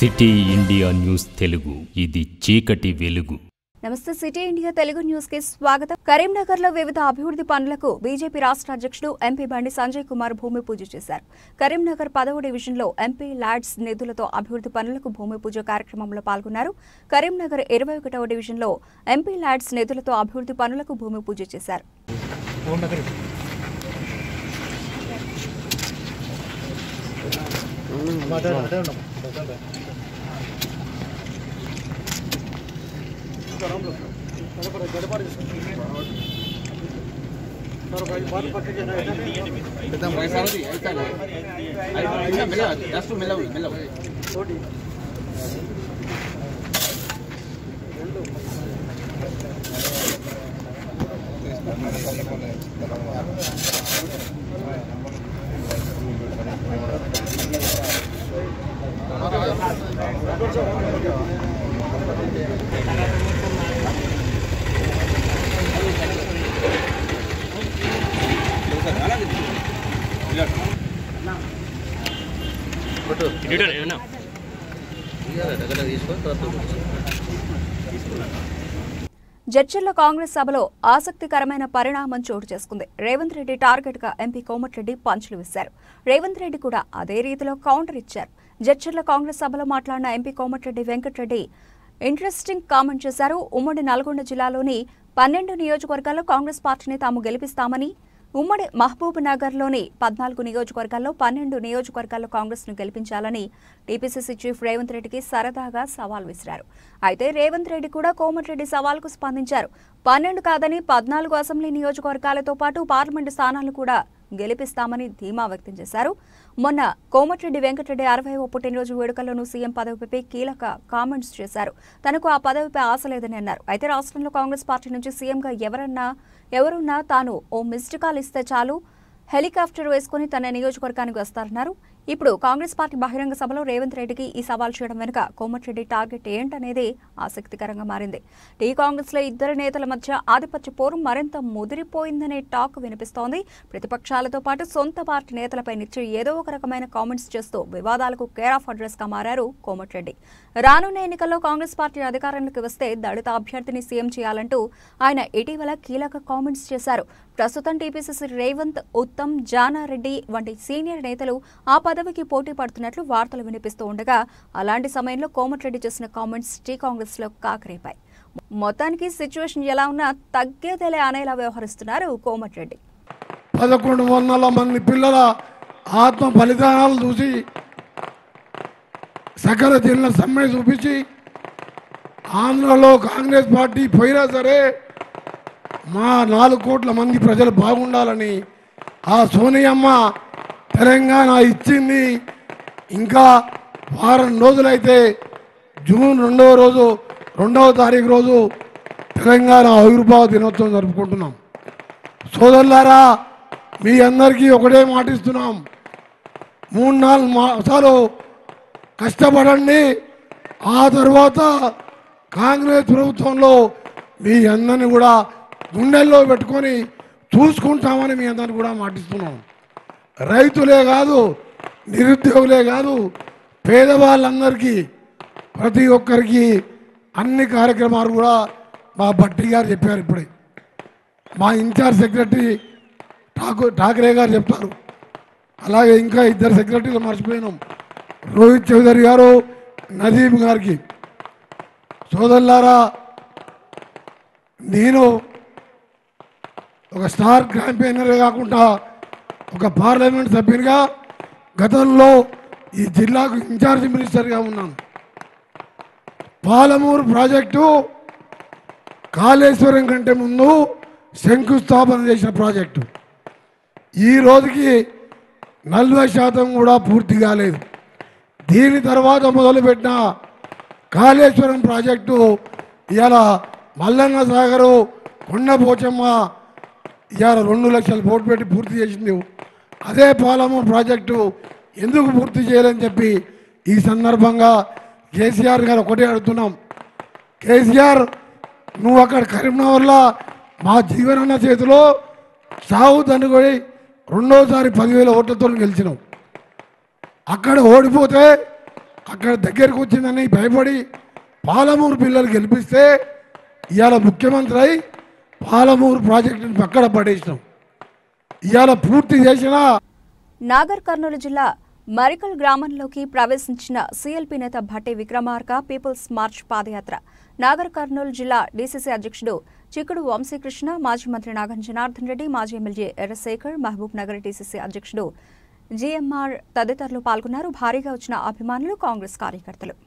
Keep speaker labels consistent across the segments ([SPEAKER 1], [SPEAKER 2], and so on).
[SPEAKER 1] city India news Telugu ఇది చీకటి వెలుగు
[SPEAKER 2] నమస్తే సిటీ ఇండియా తెలుగు న్యూస్ కి స్వాగతం కరీంనగర్ లో వివిధ అభివృద్ధి పనులకు బీజేపీ రాష్ట్ర అధ్యక్షుడు ఎంపీ బండి సంజయ్ కుమార్ భూమి పూజ చేశారు కరీంనగర్ పదవ డివిజన్ లో ఎంపీ ల్యాడ్స్ నిధులతో అభివృద్ధి పనులకు భూమి పూజ కార్యక్రమంలో పాల్గొన్నారు కరీంనగర్ ఇరవై ఒకటవ డివిజన్ లో ఎంపీ ల్యాడ్స్ నిధులతో అభివృద్ధి పనులకు భూమి పూజ చేశారు
[SPEAKER 3] एकदम वैसा नहीं ऐसा नहीं ऐसा मिला जस्ट मिला मिला
[SPEAKER 2] జడ్చర్ల కాంగ్రెస్ సభలో ఆసక్తికరమైన పరిణామం చోటు చేసుకుంది రేవంత్ రెడ్డి టార్గెట్ గా ఎంపీ కోమటిరెడ్డి పంచులు వేశారు రేవంత్ రెడ్డి కూడా అదే రీతిలో కౌంటర్ ఇచ్చారు జడ్చర్ల కాంగ్రెస్ సభలో మాట్లాడిన MP Komatireddy Venkatareddy interesting comment చేశారు ఉమ్మడి నల్గొండ జిల్లాలోని పన్నెండు నియోజకవర్గాల్లో కాంగ్రెస్ పార్టీని తాము గెలిపిస్తామని ఉమ్మడి మహబూబ్ నగర్లోని పద్నాలుగు నియోజకవర్గాల్లో పన్నెండు నియోజకవర్గాల్లో కాంగ్రెస్ ను గెలిపించాలని టీపీసీసీ చీఫ్ రేవంత్ రెడ్డికి సరదాగా సవాల్ విసిరారు అయితే రేవంత్ రెడ్డి కూడా కోమటిరెడ్డి సవాల్కు స్పందించారు పన్నెండు కాదని పద్నాలుగు అసెంబ్లీ నియోజకవర్గాలతో పాటు పార్లమెంటు స్థానాలు కూడా గెలిపిస్తామని ధీమా వ్యక్తం చేశారు మొన్న కోమటిరెడ్డి వెంకటరెడ్డి అరవై పుట్టినరోజు వేడుకల్లోనూ సీఎం పదవిపై కీలక కామెంట్స్ చేశారు తనకు ఆ పదవిపై ఆశ లేదని అన్నారు అయితే రాష్ట్రంలో కాంగ్రెస్ పార్టీ నుంచి సీఎంగా ఎవరన్నా ఎవరున్నా తాను ఓ మిస్డ్ కాల్ ఇస్తే చాలు హెలికాప్టర్ వేసుకుని తన నియోజకవర్గానికి వస్తారన్నారు ఇప్పుడు కాంగ్రెస్ పార్టీ బహిరంగ సభలో రేవంత్ రెడ్డికి ఈ సవాల్ చేయడం వెనుక కోమటిరెడ్డి టార్గెట్ ఏంటనేది ఆసక్తికరంగా మారింది టీ కాంగ్రెస్ లో ఇద్దరు నేతల మధ్య ఆధిపత్య పోరు మరింత ముదిరిపోయిందనే టాక్ వినిపిస్తోంది ప్రతిపక్షాలతో పాటు సొంత పార్టీ నేతలపై నిచ్చి ఏదో ఒక రకమైన కామెంట్స్ చేస్తూ వివాదాలకు కేర్ ఆఫ్ అడ్రస్ గా మారారు కోమటిరెడ్డి రానున్న ఎన్నికల్లో కాంగ్రెస్ పార్టీ అధికారంలోకి వస్తే దళిత అభ్యర్థిని సీఎం చేయాలంటూ ఆయన ఇటీవల కీలక కామెంట్స్ చేశారు ప్రస్తుతం టీపీసీసీ రేవంత్ ఉత్తమ్ జానారెడ్డి వంటి సీనియర్ నేతలు ఆ పదవికి పోటీ పడుతున్నట్లు వార్తలు వినిపిస్తూ ఉండగా అలాంటి సమయంలో కోమటిరెడ్డి చేసిన కామెంట్స్ టీ కాంగ్రెస్ లో కాకరేపాయి మొత్తానికి సిచ్యువేషన్ ఎలా ఉన్నా తగ్గేదేలే అనేలా వ్యవహరిస్తున్నారు కోమటిరెడ్డి
[SPEAKER 4] పదకొండు వందల మంది పిల్లల ఆత్మ బలిదానాలు చూసి సకల జిల్లా సమ్మె చూపించి ఆంధ్రలో కాంగ్రెస్ పార్టీ పోయినా సరే మా నాలుగు కోట్ల మంది ప్రజలు బాగుండాలని ఆ సోనియమ్మ తెలంగాణ ఇచ్చింది ఇంకా వారం రోజులైతే జూన్ రెండవ రోజు రెండవ తారీఖు రోజు తెలంగాణ ఆవిర్భావ దినోత్సవం జరుపుకుంటున్నాం సోదరులారా మీ అందరికీ ఒకటే మాటిస్తున్నాం మూడు నాలుగు మాసాలు కష్టపడండి ఆ తర్వాత కాంగ్రెస్ ప్రభుత్వంలో మీ అందరిని కూడా గుండెల్లో పెట్టుకొని చూసుకుంటామని మీ అందరిని కూడా మాటిస్తున్నాం రైతులే కాదు నిరుద్యోగులే కాదు పేదవాళ్ళందరికీ ప్రతి ఒక్కరికి అన్ని కార్యక్రమాలు కూడా మా భట్టి గారు చెప్పారు ఇప్పుడే మా ఇన్ఛార్జ్ సెక్రటరీ ఠాకూర్ ఠాకరే గారు చెప్తారు అలాగే ఇంకా ఇద్దరు సెక్రటరీలు మర్చిపోయినాం రోహిత్ చౌదరి గారు నదీం గారికి సోదరులారా నేను ఒక స్టార్ క్యాంపెయినర్ కాకుండా ఒక పార్లమెంట్ సభ్యునిగా గతంలో ఈ జిల్లాకు ఇన్ఛార్జ్ మినిస్టర్గా ఉన్నాను పాలమూరు ప్రాజెక్టు కాళేశ్వరం కంటే ముందు శంకుస్థాపన చేసిన ప్రాజెక్టు ఈ రోజుకి నలభై శాతం కూడా పూర్తి కాలేదు దీని తర్వాత మొదలుపెట్టిన కాళేశ్వరం ప్రాజెక్టు ఇవాళ మల్లన్న సాగరు కొండపోచమ్మ ఇవాళ రెండు లక్షల కోట్లు పెట్టి పూర్తి చేసింది అదే పాలమూరు ప్రాజెక్టు ఎందుకు పూర్తి చేయాలని చెప్పి ఈ సందర్భంగా కేసీఆర్ గారు ఒకటే అడుగుతున్నాం కేసీఆర్ నువ్వు అక్కడ కరీంనగర్లో మా జీవనన్న చేతిలో సాగు తండ్రి రెండోసారి పదివేల ఓట్లతో గెలిచినావు అక్కడ ఓడిపోతే అక్కడ దగ్గరకు వచ్చిందని భయపడి పాలమూరు పిల్లలు గెలిపిస్తే ఇవాళ ముఖ్యమంత్రి అయి పాలమూరు ప్రాజెక్టుని పక్కన పడేసినాం ఇవాళ పూర్తి చేసిన
[SPEAKER 2] నాగర్ కర్నూలు జిల్లా మరికల్ గ్రామంలోకి ప్రవేశించిన సీఎల్పీ నేత భట్టి విక్రమార్క పీపుల్స్ మార్చ్ పాదయాత్ర నాగర్ కర్నూలు జిల్లా డీసీసీ అధ్యక్షుడు చిక్కుడు వంశీకృష్ణ మాజీ మంత్రి నాగన్ జనార్దన్ రెడ్డి మాజీ MLA Errashekhar Mahabubnagar DCC అధ్యక్షుడు జీఎంఆర్ తదితరులు పాల్గొన్నారు భారీగా వచ్చిన అభిమానులు కాంగ్రెస్ కార్యకర్తలు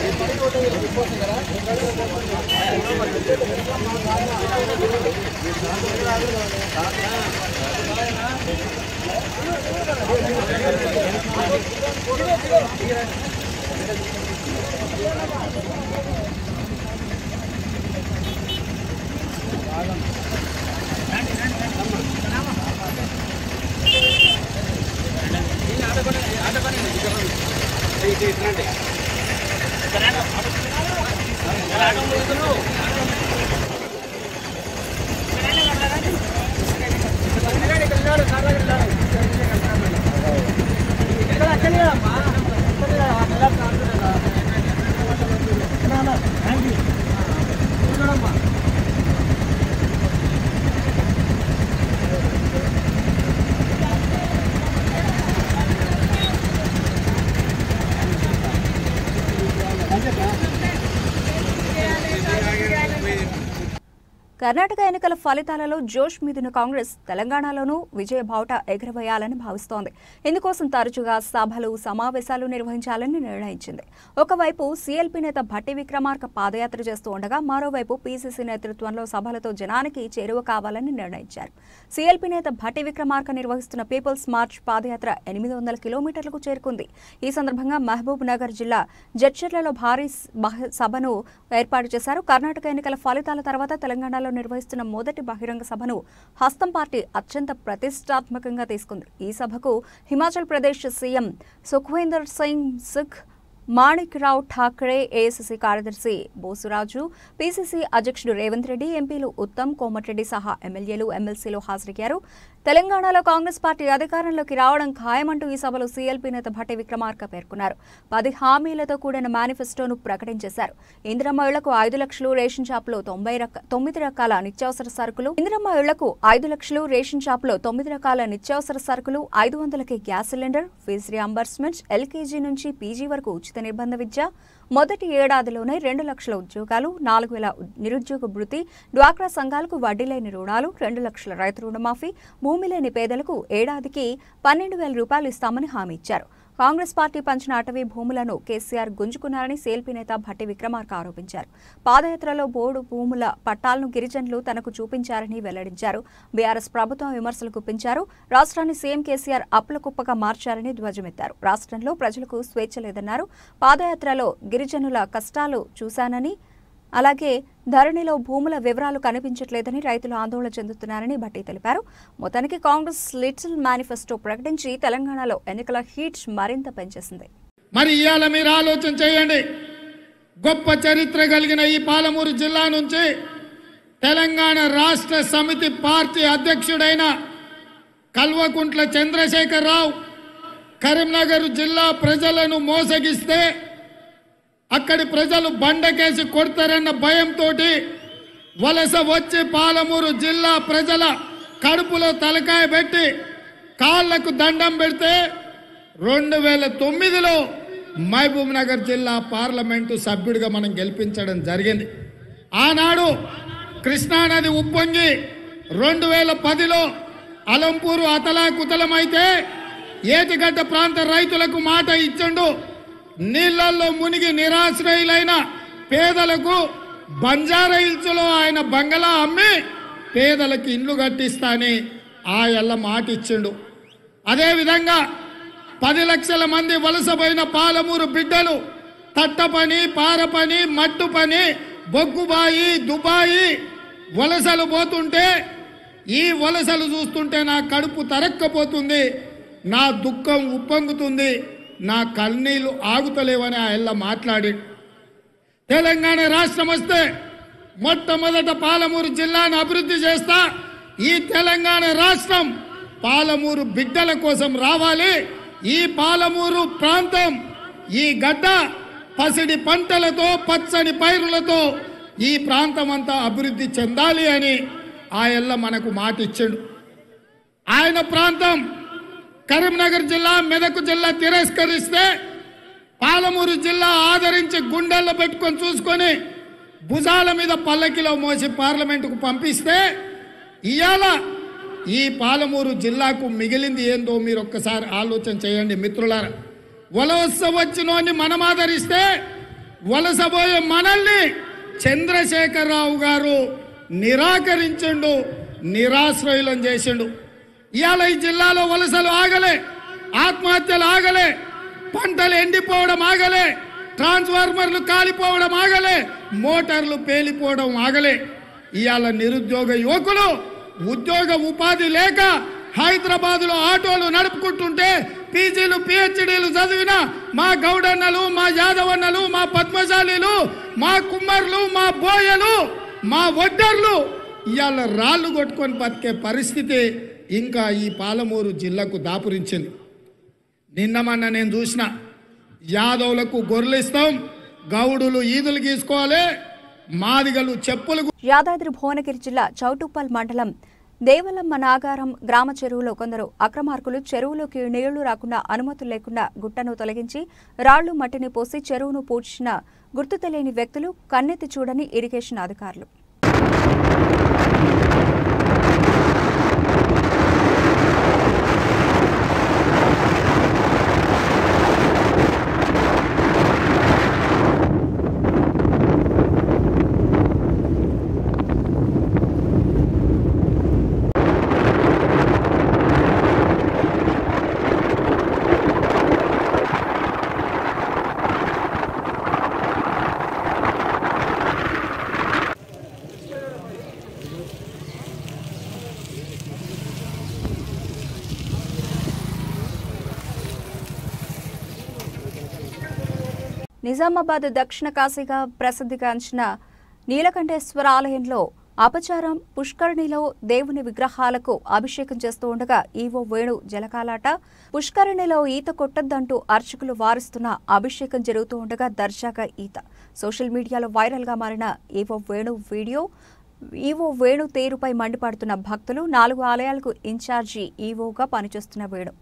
[SPEAKER 2] కర్ణాటక ఎన్నికల ఫలితాలలో జోష్ మీదిన కాంగ్రెస్ తెలంగాణలోనూ విజయ బావుట ఎగురవేయాలని భావిస్తోంది ఇందుకోసం తరచుగా సభలు సమావేశాలు నిర్వహించాలని నిర్ణయించింది ఒకవైపు సీఎల్పీ నేత భట్టి విక్రమార్క పాదయాత్ర చేస్తూ ఉండగా మరోవైపు పీసీసీ నేతృత్వంలో సభలతో జనానికి చేరువ కావాలని నిర్ణయించారు సీఎల్పీ నేత భట్టి విక్రమార్క నిర్వహిస్తున్న పీపుల్స్ మార్చ్ పాదయాత్ర ఎనిమిది వందల కిలోమీటర్లకు చేరుకుంది ఈ సందర్భంగా మహబూబ్ నగర్ జిల్లా జడ్చర్లలో భారీ బహ- సభను ఏర్పాటు చేశారు కర్ణాటక ఎన్నికల ఫలితాల తర్వాత తెలంగాణలో నిర్వహిస్తున్న మొదటి బహిరంగ సభను హస్తం పార్టీ అత్యంత ప్రతిష్టాత్మకంగా తీసుకుంది ఈ సభకు హిమాచల్ ప్రదేశ్ సీఎం సుఖ్వీందర్ సింగ్ సుఖ్ మాణిక్ రావు ఠాక్రే ఏఐసిసి కార్యదర్శి బోసురాజు పీసీసీ అధ్యక్షుడు రేవంత్ రెడ్డి ఎంపీలు ఉత్తమ్ కోమటిరెడ్డి సహా ఎమ్మెల్యేలు ఎమ్మెల్సీలు హాజరయ్యారు తెలంగాణలో కాంగ్రెస్ పార్టీ అధికారంలోకి రావడం ఖాయమంటూ ఈ సభలో సీఎల్పీ నేత భట్టి విక్రమార్క పేర్కొన్నారు పది హామీలతో కూడిన మేనిఫెస్టోను ప్రకటించేశారు ఇందిరమ్మ ఇళ్లకు ఐదు లక్షలు రేషన్ షాపులో తొంభై రక తొమ్మిది రకాల నిత్యావసర సరుకులు ఇందిరమ్మ ఇళ్లకు ఐదు లక్షలు రేషన్ షాపులో తొమ్మిది రకాల నిత్యావసర సరుకులు ఐదు వందలకి gas cylinder fee reimbursement LKG నుంచి పీజీ వరకు ఉచిత నిర్బంధ విద్య మొదటి ఏడాదిలోనే రెండు లక్షల ఉద్యోగాలు నాలుగు వేల నిరుద్యోగ భృతి డ్వాక్రా సంఘాలకు వడ్డీ లేని రుణాలు రెండు లక్షల రైతు రుణమాఫీ భూమి లేని పేదలకు ఏడాదికి పన్నెండు వేల రూపాయలు ఇస్తామని హామీ ఇచ్చారు కాంగ్రెస్ పార్టీ పంచిన అటవీ భూములను కేసీఆర్ గుంజుకున్నారని సేల్పీ నేత భట్టి విక్రమార్క ఆరోపించారు పాదయాత్రలో బోర్డు భూముల పట్టాలను గిరిజనులు తనకు చూపించారని వెల్లడించారు బీఆర్ఎస్ ప్రభుత్వం విమర్శలు గుప్పించారు రాష్ట్రాన్ని సీఎం కేసీఆర్ అప్పుల కుప్పగా మార్చారని ధ్వజమెత్తారు రాష్ట్రంలో ప్రజలకు స్వేచ్ఛ లేదన్నారు పాదయాత్రలో గిరిజనుల కష్టాలు చూశానని అలాగే ధరణిలో భూముల వివరాలు కనిపించట్లేదని రైతులు ఆందోళన చెందుతున్నారని భట్టి తెలిపారు మొత్తానికి కాంగ్రెస్ లిటిల్ మేనిఫెస్టో ప్రకటించి తెలంగాణలో ఎన్నికల హీట్ మరింత పెంచేసింది
[SPEAKER 5] మరి ఇవాళ మీరు ఆలోచన చేయండి గొప్ప చరిత్ర కలిగిన ఈ పాలమూరు జిల్లా నుంచి తెలంగాణ రాష్ట్ర సమితి పార్టీ అధ్యక్షుడైన కల్వకుంట్ల చంద్రశేఖరరావు కరీంనగర్ జిల్లా ప్రజలను మోసగిస్తే అక్కడి ప్రజలు బండకేసి కొడతారన్న భయంతో వలస వచ్చి పాలమూరు జిల్లా ప్రజల కడుపులో తలకాయ పెట్టి కాళ్లకు దండం పెడితే రెండు వేల తొమ్మిదిలో మహబూబ్ నగర్ జిల్లా పార్లమెంటు సభ్యుడిగా మనం గెలిపించడం జరిగింది ఆనాడు కృష్ణానది ఉప్పొంగి రెండు వేల పదిలో అలంపూరు అతలాకుతలమైతే ఏటిగడ్డ ప్రాంత రైతులకు మాట ఇచ్చిండు నీళ్లలో మునిగి నిరాశ్రయులైన పేదలకు బంజారా హిల్స్లో ఆయన బంగళా అమ్మి పేదలకు ఇండ్లు కట్టిస్తాని ఆ ఎల్ల మాట ఇచ్చిండు అదేవిధంగా పది లక్షల మంది వలసపోయిన పాలమూరు బిడ్డలు తట్ట పని పార పని మట్టు పని బొగ్గుబాయి దుబాయి వలసలు పోతుంటే ఈ వలసలు చూస్తుంటే నా కడుపు తరక్కపోతుంది నా దుఃఖం ఉప్పొంగుతుంది నా కన్నీళ్లు ఆగుతలేవని ఆ ఎల్ల మాట్లాడి తెలంగాణ రాష్ట్రం వస్తే మొట్టమొదట పాలమూరు జిల్లాను అభివృద్ధి చేస్తా ఈ తెలంగాణ రాష్ట్రం పాలమూరు బిడ్డల కోసం రావాలి ఈ పాలమూరు ప్రాంతం ఈ గడ్డ పసిడి పంటలతో పచ్చని పైరులతో ఈ ప్రాంతం అంతా అభివృద్ధి చెందాలి అని ఆయల్ల మనకు మాట ఇచ్చాడు ఆయన ప్రాంతం కరీంనగర్ జిల్లా మెదక్ జిల్లా తిరస్కరిస్తే పాలమూరు జిల్లా ఆదరించి గుండెల్లో పెట్టుకొని చూసుకొని భుజాల మీద పల్లకిలో మోసి పార్లమెంటుకు పంపిస్తే ఇవాళ ఈ పాలమూరు జిల్లాకు మిగిలింది ఏందో మీరు ఒక్కసారి ఆలోచన చేయండి మిత్రులారా వలస వచ్చినోని మనం ఆదరిస్తే వలసపోయే మనల్ని చంద్రశేఖరరావు గారు నిరాకరించిండు నిరాశ్రయులం చేసిండు ఇవాళ ఈ జిల్లాలో వలసలు ఆగలే ఆత్మహత్యలు ఆగలే పంటలు ఎండిపోవడం ఆగలే ట్రాన్స్ఫార్మర్లు కాలిపోవడం ఆగలే మోటార్లు పేలిపోవడం ఆగలే ఇవాళ నిరుద్యోగ యువకులు ఉద్యోగ ఉపాధి లేక హైదరాబాదులో ఆటోలు నడుపుకుంటుంటే పీజీలు పిహెచ్డీలు చదివిన మా గౌడన్నలు మా యాదవన్నలు మా పద్మశాలీలు మా కుమ్మర్లు మా బోయలు మా ఒడ్డర్లు ఇవాళ రాళ్ళు కొట్టుకొని బతికే పరిస్థితి ఇంకా ఈ పాలమూరు జిల్లాకు దాపురించింది నిన్న మొన్న నేను చూసిన యాదవులకు గొర్రెలు ఇస్తాం గౌడులు ఈదులు గీసుకోవాలి మాదిగలు చెప్పులు
[SPEAKER 2] యాదాద్రి భువనగిరి జిల్లా చౌటుప్పల్ మండలం దేవలమ్మ నాగారం గ్రామ చెరువులో కొందరు అక్రమార్కులు చెరువులోకి నీళ్లు రాకుండా అనుమతులు లేకుండా గుట్టను తొలగించి రాళ్లు మట్టిని పోసి చెరువును పూడ్చిన గుర్తు తెలియని వ్యక్తులు కన్నెత్తి చూడని ఇరిగేషన్ అధికారులు నిజామాబాద్ దక్షిణ కాశీగా ప్రసిద్ధిగాంచిన నీలకంఠేశ్వర ఆలయంలో అపచారం పుష్కరిణిలో దేవుని విగ్రహాలకు అభిషేకం చేస్తూ ఉండగా ఈవో వేణు జలకాలాట పుష్కరిణిలో ఈత కొట్టద్దంటూ అర్చకులు వారిస్తున్న అభిషేకం జరుగుతూ ఉండగా దర్జాగా ఈత సోషల్ మీడియాలో వైరల్ గా మారిన EO Venu video EO Venu తేరుపై మండిపడుతున్న భక్తులు నాలుగు ఆలయాలకు ఇన్ఛార్జి ఈవోగా పనిచేస్తున్న వేణు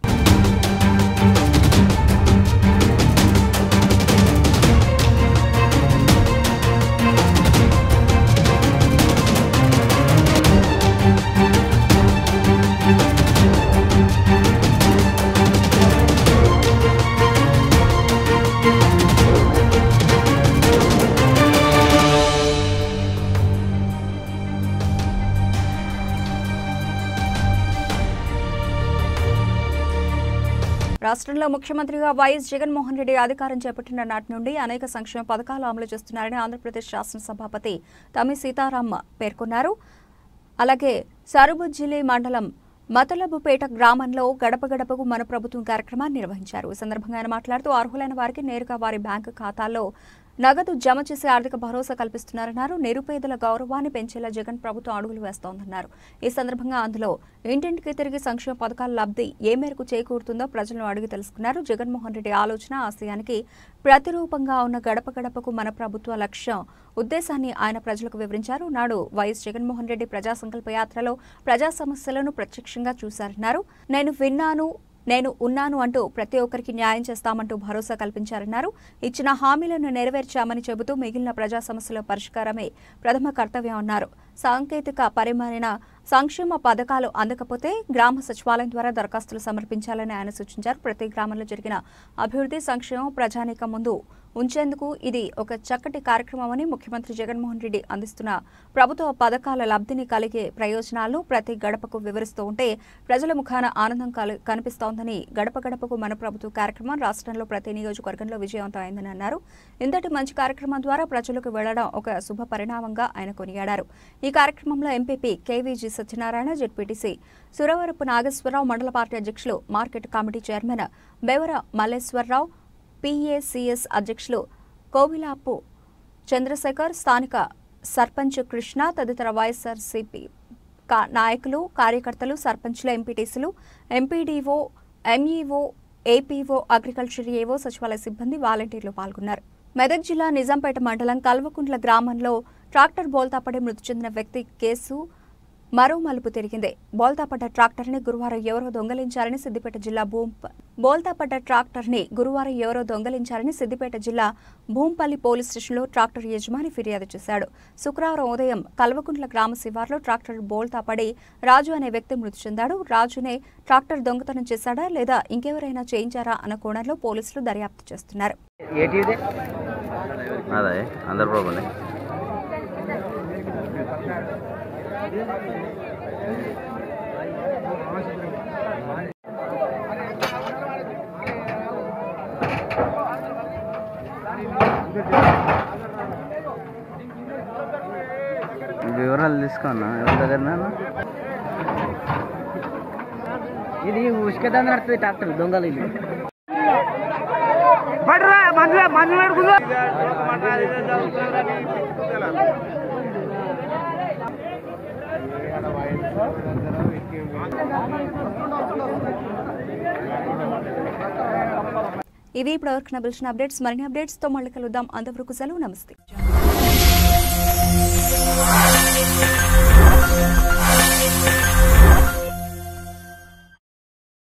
[SPEAKER 2] రాష్ట్రంలో ముఖ్యమంత్రిగా వైఎస్ జగన్మోహన్ రెడ్డి అధికారం చేపట్టిన నాటి నుండి అనేక సంక్షేమ పథకాలు అమలు చేస్తున్నారని ఆంధ్రప్రదేశ్ శాసనసభాపతి తమ్మి సీతారాం పేర్కొన్నారు అలాగే సరుబుజ్జిలి మండలం మతలబుపేట గ్రామంలో గడప గడపకు మన ప్రభుత్వం కార్యక్రమాన్ని నిర్వహించారు ఈ సందర్భంగా ఆయన మాట్లాడుతూ అర్హులైన వారికి నేరుగా వారి బ్యాంకు ఖాతాల్లో నగదు జమ చేసి ఆర్థిక భరోసా కల్పిస్తున్నారన్నారు నిరుపేదల గౌరవాన్ని పెంచేలా జగన్ ప్రభుత్వం అడుగులు వేస్తోందన్నారు ఈ సందర్భంగా అందులో ఇంటింటికి తిరిగి సంక్షేమ పథకాల లబ్ధి ఏ మేరకు చేకూరుతుందో ప్రజలను అడిగి తెలుసుకున్నారు జగన్మోహన్ రెడ్డి ఆలోచన ఆశయానికి ప్రతిరూపంగా ఉన్న గడప గడపకు మన ప్రభుత్వ లక్ష్యం ఉద్దేశాన్ని ఆయన ప్రజలకు వివరించారు నాడు వైఎస్ జగన్మోహన్ రెడ్డి ప్రజా సంకల్ప యాత్రలో ప్రజా సమస్యలను ప్రత్యక్షంగా చూశారన్నారు నేను విన్నాను నేను ఉన్నాను అంటూ ప్రతి ఒక్కరికి న్యాయం చేస్తామంటూ భరోసా కల్పించారన్నారు ఇచ్చిన హామీలను నెరవేర్చామని చెబుతూ మిగిలిన ప్రజా సమస్యల పరిష్కారమే ప్రథమ కర్తవ్యం అన్నారు సాంకేతిక పరిమాణ సంక్షేమ పథకాలు అందకపోతే గ్రామ సచివాలయం ద్వారా దరఖాస్తులు సమర్పించాలని ఆయన సూచించారు ప్రతి గ్రామంలో జరిగిన అభివృద్ధి సంక్షేమం ప్రజానీకం ముందు ఉంచేందుకు ఇది ఒక చక్కటి కార్యక్రమమని ముఖ్యమంత్రి జగన్మోహన్ రెడ్డి అందిస్తున్న ప్రభుత్వ పథకాల లబ్ధిని కలిగే ప్రయోజనాలను ప్రతి గడపకు వివరిస్తూ ఉంటే ప్రజల ముఖాన ఆనందం కలి- కనిపిస్తోందని గడప గడపకు మన ప్రభుత్వ కార్యక్రమం రాష్ట్రంలో ప్రతి నియోజకవర్గంలో విజయవంతం అయిందని అన్నారు ఇంతటి మంచి కార్యక్రమం ద్వారా ప్రజలకు వెళ్లడం ఒక శుభ పరిణామంగా ఆయన కొనియాడారు ఈ కార్యక్రమంలో MPP KVG Satyanarayana ZPTC Suravarapu Nageswararao మండల పార్టీ అధ్యక్షులు market committee chairman Bevara Malleswararao PACS అధ్యక్షులు కోవిలాపు చంద్రశేఖర్ స్థానిక సర్పంచ్ కృష్ణ తదితర వైఎస్ఆర్సీపీ కా- నాయకులు కార్యకర్తలు సర్పంచ్లు ఎంపీటీసీలు ఎంపీడీఓ ఎంఈఓ ఏపీఓ అగ్రికల్చర్ ఏవో సచివాలయ సిబ్బంది వాలంటీర్లు పాల్గొన్నారు మెదక్ జిల్లా నిజాంపేట మండలం కల్వకుంట్ల గ్రామంలో ట్రాక్టర్ బోల్తాపడి మృతి చెందిన వ్యక్తి కేసు మరో మలుపు తిరిగింది బోల్తాపడ్డ ట్రాక్టర్ని గురువారం ఎవరో దొంగలించారని సిద్దిపేట జిల్లా భూం బోల్తాపడ్డ ట్రాక్టర్ని గురువారం ఎవరో దొంగలించారని సిద్దిపేట జిల్లా భూంపల్లి పోలీస్ స్టేషన్లో ట్రాక్టర్ యజమాని ఫిర్యాదు చేశాడు శుక్రవారం ఉదయం కల్వకుంట్ల గ్రామ శివార్లో ట్రాక్టర్ బోల్తా పడి రాజు అనే వ్యక్తి మృతి చెందాడు రాజునే ట్రాక్టర్ దొంగతనం చేశాడా లేదా ఇంకెవరైనా చేయించారా అన్న కోణంలో పోలీసులు దర్యాప్తు చేస్తున్నారు
[SPEAKER 3] ఏటిది
[SPEAKER 6] అదే ఆంధ్రప్రభనే వివరాలు తీసుకున్నా ఎవరి దగ్గర
[SPEAKER 3] ఇది ఉసుకదా నడుతుంది ట్రాక్టర్ దొంగలు ఇది
[SPEAKER 2] ఇవి ఇప్పటివరకు నా పిలిచిన అప్డేట్స్ మరిన్ని అప్డేట్స్తో మళ్ళీ కలుద్దాం అంతవరకు సెలవు నమస్తే